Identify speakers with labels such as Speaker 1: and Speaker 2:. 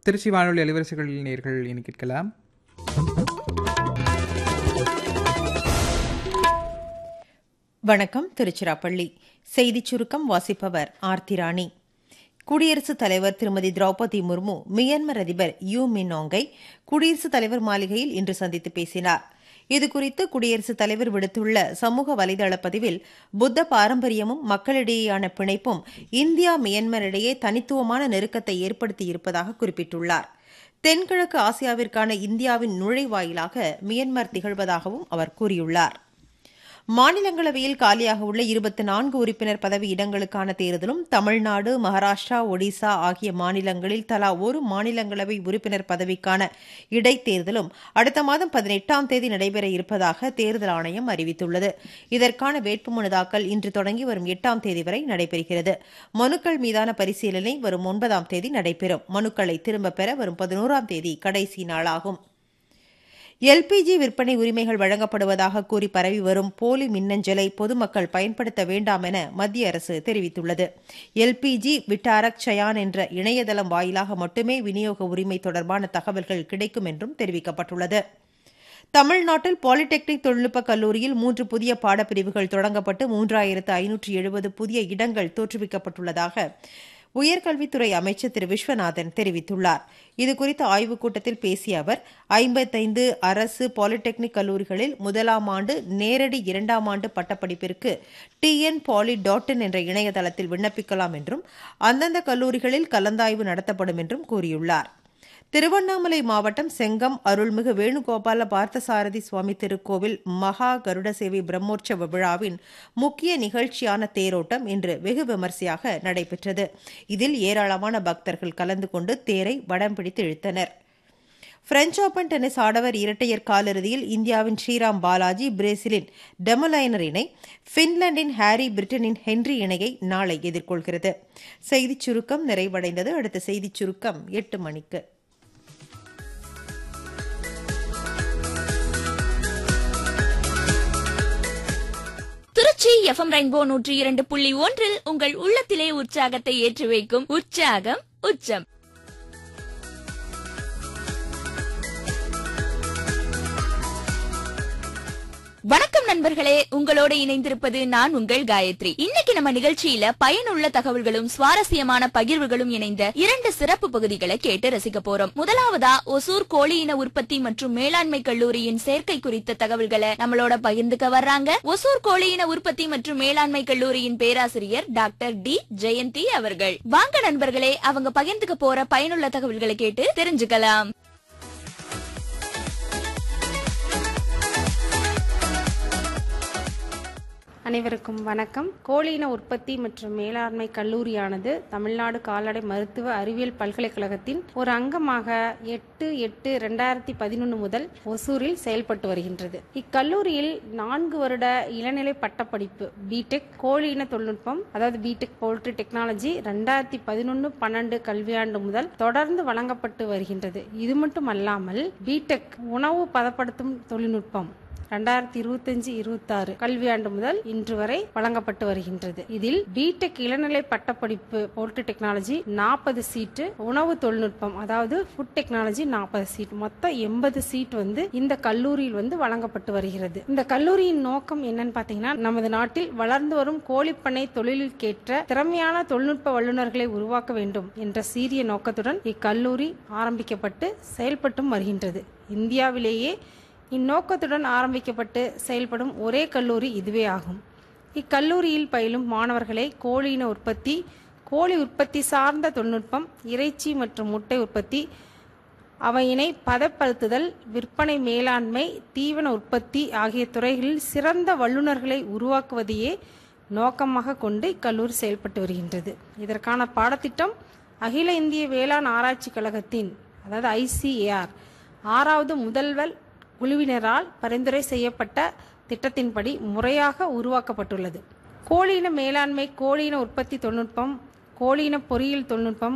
Speaker 1: திருச்சி வானொலி அலைவரிசைகளில் நேர்கள் இனி கேட்கலாம்
Speaker 2: வணக்கம் திருச்சிராப்பள்ளி செய்திச் சுருக்கம் வாசிப்பவர் ஆர்த்தி ராணி குடியரசுத் தலைவர் திருமதி திரௌபதி முர்மு மியான்மர் அதிபர் யூ மின்னோங்கை குடியரசுத் தலைவர் மாளிகையில் இன்று சந்தித்து பேசினார் இதுகுறித்து குடியரசுத் தலைவர் விடுத்துள்ள சமூக வலைதள பதிவில் புத்த பாரம்பரியமும் மக்களிடையேயான பிணைப்பும் இந்தியா மியான்மர் இடையே தனித்துவமான நெருக்கத்தை ஏற்படுத்தியிருப்பதாக குறிப்பிட்டுள்ளார் தென்கிழக்கு ஆசியாவிற்கான இந்தியாவின் நுழைவாயிலாக மியான்மர் திகழ்வதாகவும் அவர் கூறியுள்ளார் மாநிலங்களவையில் காலியாக உள்ள இருபத்தி நான்கு உறுப்பினர் பதவி இடங்களுக்கான தேர்தலும் தமிழ்நாடு மகாராஷ்டிரா ஒடிசா ஆகிய மாநிலங்களில் தலா ஒரு மாநிலங்களவை உறுப்பினர் பதவிக்கான இடைத்தேர்தலும் அடுத்த மாதம் பதினெட்டாம் தேதி நடைபெற இருப்பதாக தேர்தல் ஆணையம் அறிவித்துள்ளது இதற்கான வேட்புமனு தாக்கல் இன்று தொடங்கி வரும் எட்டாம் தேதி வரை நடைபெறுகிறது மனுக்கள் மீதான பரிசீலனை வரும் ஒன்பதாம் தேதி நடைபெறும் மனுக்களை திரும்பப் பெற வரும் பதினோராம் தேதி கடைசி நாளாகும் எல்பிஜி விற்பனை உரிமைகள் வழங்கப்படுவதாக கூறி பரவி வரும் போலி மின்னஞ்சலை பொதுமக்கள் பயன்படுத்த வேண்டாம் என மத்திய அரசு தெரிவித்துள்ளது எல்பிஜி விட்டாரக் சயான் என்ற இணையதளம் வாயிலாக மட்டுமே விநியோக உரிமை தொடர்பான தகவல்கள் கிடைக்கும் என்றும் தெரிவிக்கப்பட்டுள்ளது தமிழ்நாட்டில் பாலிடெக்னிக் தொழில்நுட்ப கல்லூரியில் மூன்று புதிய பாடப்பிரிவுகள் தொடங்கப்பட்டு மூன்றாயிரத்து ஐநூற்று எழுபது புதிய இடங்கள் தோற்றுவிக்கப்பட்டுள்ளதாக உயர்கல்வித்துறை அமைச்சர் திரு விஸ்வநாதன் தெரிவித்துள்ளார் இதுகுறித்த ஆய்வுக் கூட்டத்தில் பேசிய அவர் ஐம்பத்தைந்து அரசு பாலிடெக்னிக் கல்லூரிகளில் முதலாம் ஆண்டு நேரடி இரண்டாம் ஆண்டு பட்டப்படிப்பிற்கு டிஎன் பாலி டாட் இன் என்ற இணையதளத்தில் விண்ணப்பிக்கலாம் என்றும் அந்தந்த கல்லூரிகளில் கலந்தாய்வு நடத்தப்படும் என்றும் கூறியுள்ளார் திருவண்ணாமலை மாவட்டம் செங்கம் அருள்மிகு வேணுகோபால பார்த்தசாரதி சுவாமி திருக்கோவில் மகா கருட சேவை பிரம்மோற்சவ விழாவின் முக்கிய நிகழ்ச்சியான தேரோட்டம் இன்று வெகு விமரிசையாக நடைபெற்றது இதில் ஏராளமான பக்தர்கள் கலந்து கொண்டு தேரை வடம் பிடித்து இழுத்தனர் பிரெஞ்ச் ஓபன் டென்னிஸ் ஆடவர் இரட்டையர் காலிறுதியில் இந்தியாவின் ஸ்ரீராம் பாலாஜி பிரேசிலின் டெமலைனர் இணை பின்லாந்தின் ஹாரி பிரிட்டனின் ஹென்றி இணையை நாளை எதிர்கொள்கிறது செய்திச் சுருக்கம் நிறைவடைந்தது அடுத்த செய்திச் சுருக்கம் எட்டு மணிக்கு
Speaker 3: திருச்சி எஃப்எம் ரெயின்போ நூற்றி இரண்டு புள்ளி ஒன்றில் உங்கள் உள்ளத்திலே உற்சாகத்தை ஏற்றி வைக்கும் உற்சாகம் உச்சம் வணக்கம் நண்பர்களே உங்களோட இணைந்திருப்பது நான் உங்கள் காயத்ரி இன்னைக்கு நம்ம நிகழ்ச்சியில பயனுள்ள தகவல்களும் சுவாரஸ்யமான பகிர்வுகளும் இணைந்த இரண்டு சிறப்பு பகுதிகளை கேட்டு ரசிக்க போறோம் முதலாவதா ஒசூர் கோழி இன உற்பத்தி மற்றும் மேலாண்மை கல்லூரியின் சேர்க்கை குறித்த தகவல்களை நம்மளோட பகிர்ந்துக்க வர்றாங்க ஒசூர் கோழி இன உற்பத்தி மற்றும் மேலாண்மை கல்லூரியின் பேராசிரியர் டாக்டர் டி ஜெயந்தி அவர்கள் வாங்க நண்பர்களே அவங்க பகிர்ந்துக்க போற பயனுள்ள தகவல்களை கேட்டு தெரிஞ்சுக்கலாம்
Speaker 4: அனைவருக்கும் வணக்கம் கோழியின உற்பத்தி மற்றும் மேலாண்மை கல்லூரியானது தமிழ்நாடு கால்நடை மருத்துவ அறிவியல் பல்கலைக்கழகத்தின் ஒரு அங்கமாக எட்டு எட்டு ரெண்டாயிரத்தி பதினொன்று முதல் ஒசூரில் செயல்பட்டு வருகின்றது இக்கல்லூரியில் நான்கு வருட இளநிலை பட்டப்படிப்பு பிடெக் கோழியின தொழில்நுட்பம் அதாவது பிடெக் போல்ட்ரி டெக்னாலஜி ரெண்டாயிரத்தி பதினொன்று பன்னெண்டு கல்வியாண்டு முதல் தொடர்ந்து வழங்கப்பட்டு வருகின்றது இது மட்டும் அல்லாமல் பிடெக் உணவு பதப்படுத்தும் தொழில்நுட்பம் ரெண்டாயிரத்தி இருபத்தஞ்சு இருபத்தாறு கல்வியாண்டு முதல் இன்று வரை வழங்கப்பட்டு வருகின்றது இதில் பிடெக் இளநிலை பட்டப்படிப்பு போல்ட்ரி டெக்னாலஜி நாற்பது சீட்டு உணவு தொழில்நுட்பம் அதாவது ஃபுட் டெக்னாலஜி நாற்பது சீட் மொத்தம் எண்பது சீட் வந்து இந்த கல்லூரியில் வந்து வழங்கப்பட்டு வருகிறது இந்த கல்லூரியின் நோக்கம் என்னன்னு பாத்தீங்கன்னா நமது நாட்டில் வளர்ந்து வரும் கோழிப்பண்ணை தொழிலுக்கேற்ற திறமையான தொழில்நுட்ப வல்லுநர்களை உருவாக்க வேண்டும் என்ற சீரிய நோக்கத்துடன் இக்கல்லூரி ஆரம்பிக்கப்பட்டு செயல்பட்டும் வருகின்றது இந்தியாவிலேயே இந்நோக்கத்துடன் ஆரம்பிக்கப்பட்டு செயல்படும் ஒரே கல்லூரி இதுவே ஆகும் இக்கல்லூரியில் பயிலும் மாணவர்களை கோழியின உற்பத்தி கோழி உற்பத்தி சார்ந்த தொழில்நுட்பம் இறைச்சி மற்றும் முட்டை உற்பத்தி அவையினை பதப்படுத்துதல் விற்பனை மேலாண்மை தீவன உற்பத்தி ஆகிய துறைகளில் சிறந்த வல்லுநர்களை உருவாக்குவதையே நோக்கமாக கொண்டு இக்கல்லூரி செயல்பட்டு வருகின்றது இதற்கான பாடத்திட்டம் அகில இந்திய வேளாண் ஆராய்ச்சி கழகத்தின் அதாவது ஐசிஏஆர் ஆறாவது முதல்வர் குழுவினரால் பரிந்துரை செய்யப்பட்ட திட்டத்தின்படி முறையாக உருவாக்கப்பட்டுள்ளது கோழியின மேலாண்மை கோழியின உற்பத்தி தொழில்நுட்பம் கோழியின பொறியியல் தொழில்நுட்பம்